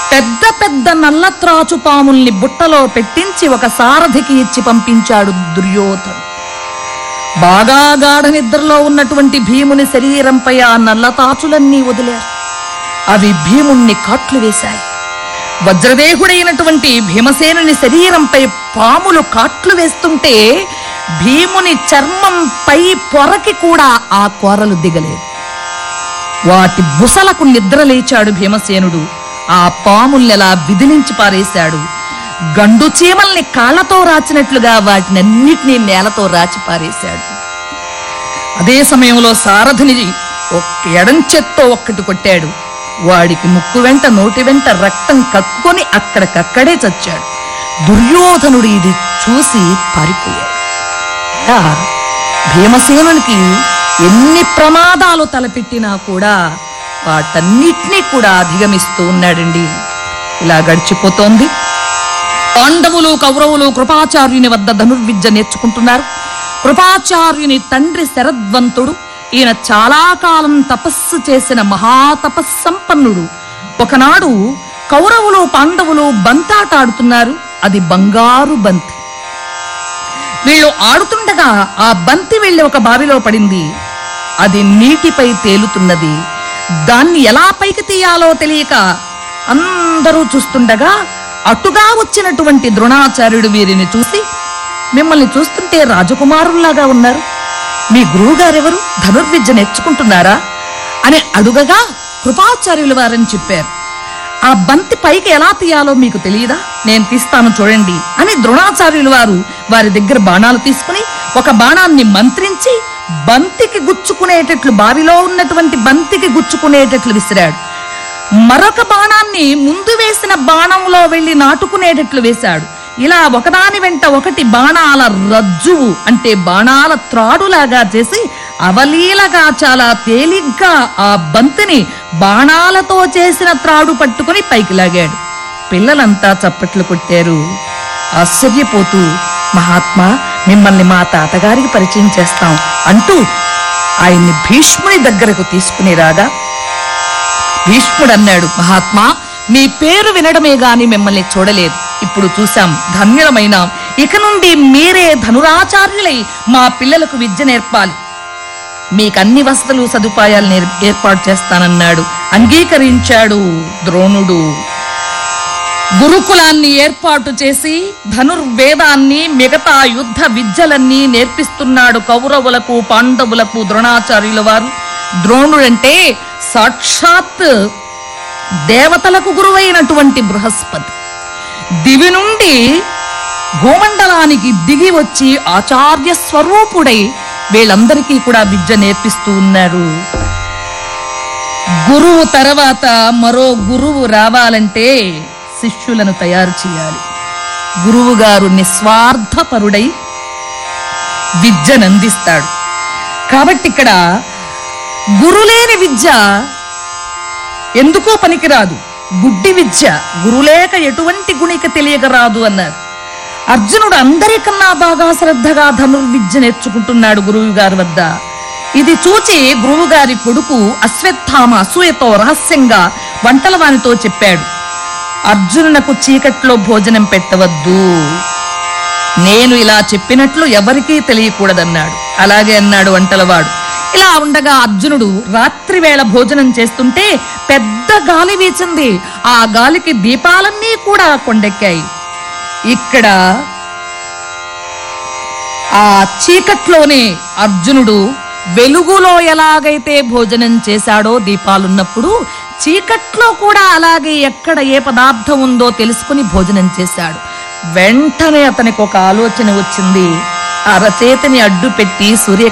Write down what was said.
పెద్ద పెద్ద నల్ల త్రాచు పాముల్ని బుట్టలో పెట్టించి ఒక సారథికి ఇచ్చి పంపించాడు దుర్యోధను బాగా గాఢ నిద్రలో ఉన్నటువంటి భీముని శరీరంపై ఆ నల్ల తాచులన్నీ వదిలారు అవి భీముణ్ణి కాట్లు వేశాయి వజ్రదేహుడైనటువంటి భీమసేనుని శరీరంపై పాములు కాట్లు వేస్తుంటే భీముని చర్మం పై పొరకి కూడా ఆ కోరలు దిగలేదు వాటి బుసలకు నిద్ర లేచాడు భీమసేనుడు ఆ పాముల్నెలా విదిలించి పారేశాడు గండు చీమల్ని కాళ్లతో రాచినట్లుగా వాటినన్నిటినీ నేలతో రాచి పారేశాడు అదే సమయంలో సారథిని ఒక్క ఎడంచెత్తో ఒక్కటి కొట్టాడు వాడికి ముక్కు వెంట నోటి వెంట రక్తం కక్కుకొని అక్కడికక్కడే చచ్చాడు దుర్యోధనుడు ఇది చూసి పారిపోయాడు ఇలా భీమసేనునికి ఎన్ని ప్రమాదాలు తలపెట్టినా కూడా వాటన్నిటినీ కూడా అధిగమిస్తూ ఉన్నాడండి ఇలా గడిచిపోతోంది పాండవులు కౌరవులు కృపాచార్యుని వద్ద ధనుర్విద్య నేర్చుకుంటున్నారు కృపాచార్యుని తండ్రి శరద్వంతుడు ఈయన చాలా కాలం తపస్సు చేసిన మహాతపస్సంపన్నుడు ఒకనాడు కౌరవులు పాండవులు బంతాట ఆడుతున్నారు అది బంగారు బంతి వీళ్ళు ఆడుతుండగా ఆ బంతి వెళ్ళి ఒక బావిలో పడింది అది నీటిపై తేలుతున్నది దాన్ని ఎలా పైకి తీయాలో తెలియక అందరూ చూస్తుండగా అటుగా వచ్చినటువంటి ద్రోణాచార్యుడు వీరిని చూసి మిమ్మల్ని చూస్తుంటే రాజకుమారుల్లాగా ఉన్నారు మీ గురువుగారెవరు ధనుర్విద్య నేర్చుకుంటున్నారా అని అడుగగా కృపాచార్యులు వారని చెప్పారు ఆ బంతి పైకి ఎలా తీయాలో మీకు తెలియదా నేను తీస్తాను చూడండి అని ద్రోణాచార్యులు వారు వారి దగ్గర బాణాలు తీసుకుని ఒక బాణాన్ని మంత్రించి బంతికి గుచ్చుకునేటట్లు బావిలో ఉన్నటువంటి బంతికి గుచ్చుకునేటట్లు విసిరాడు మరొక బాణాన్ని ముందు వేసిన బాణంలో వెళ్లి నాటుకునేటట్లు వేశాడు ఇలా ఒకదాని వెంట ఒకటి బాణాల రజ్జువు అంటే బాణాల త్రాడులాగా చేసి అవలీలగా చాలా తేలిగ్గా ఆ బంతిని బాణాలతో చేసిన త్రాడు పట్టుకుని పైకి లాగాడు పిల్లలంతా చప్పట్లు కొట్టారు ఆశ్చర్యపోతూ మహాత్మా మిమ్మల్ని మా తాతగారికి పరిచయం చేస్తాం అంటూ ఆయన్ని భీష్ముని దగ్గరకు తీసుకుని రాగా భీష్ముడు అన్నాడు మహాత్మా మీ పేరు వినడమే గాని మిమ్మల్ని చూడలేదు ఇప్పుడు చూశాం ధన్యులమైన ఇక నుండి మీరే ధనురాచార్యులై మా పిల్లలకు విద్య నేర్పాలి మీకు అన్ని వసతులు సదుపాయాలు నేర్- ఏర్పాటు చేస్తానన్నాడు అంగీకరించాడు ద్రోణుడు గురుకులాన్ని ఏర్పాటు చేసి ధనుర్వేదాన్ని మిగతా యుద్ధ విద్యలన్నీ నేర్పిస్తున్నాడు కౌరవులకు పాండవులకు ద్రోణాచార్యుల వారు ద్రోణుడంటే సాక్షాత్ దేవతలకు గురువైనటువంటి బృహస్పతి దివి నుండి భూమండలానికి దిగి వచ్చి ఆచార్య స్వరూపుడై వీళ్ళందరికీ కూడా విద్య నేర్పిస్తూ ఉన్నారు గురువు తర్వాత మరో గురువు రావాలంటే శిష్యులను తయారు చేయాలి గురువు గారు నిస్వార్థపరుడై విద్యనందిస్తాడు కాబట్టి ఇక్కడ గురులేని విద్య ఎందుకో పనికిరాదు గుడ్డి విద్య గురులేక ఎటువంటి గుణిక తెలియక రాదు అన్నారు అర్జునుడు అందరికన్నా బాగా శ్రద్ధగా ధనుర్విద్య నేర్చుకుంటున్నాడు గురువు గారి వద్ద ఇది చూచి గురువు గారి కొడుకు అశ్వత్థామ అసూయతో రహస్యంగా వంటల వానితో చెప్పాడు అర్జునునకు చీకట్లో భోజనం పెట్టవద్దు నేను ఇలా చెప్పినట్లు ఎవరికీ తెలియకూడదన్నాడు అలాగే అన్నాడు వంటలవాడు ఇలా ఉండగా అర్జునుడు రాత్రి వేళ భోజనం చేస్తుంటే పెద్ద గాలి వీచింది ఆ గాలికి దీపాలన్నీ కూడా కొండెక్కాయి ఇక్కడ ఆ చీకట్లోనే అర్జునుడు వెలుగులో ఎలాగైతే భోజనం చేశాడో దీపాలున్నప్పుడు చీకట్లో కూడా అలాగే ఎక్కడ ఏ పదార్థం ఉందో తెలుసుకుని భోజనం చేశాడు వెంటనే అతనికి ఒక ఆలోచన వచ్చింది అరచేతిని అడ్డు పెట్టి సూర్య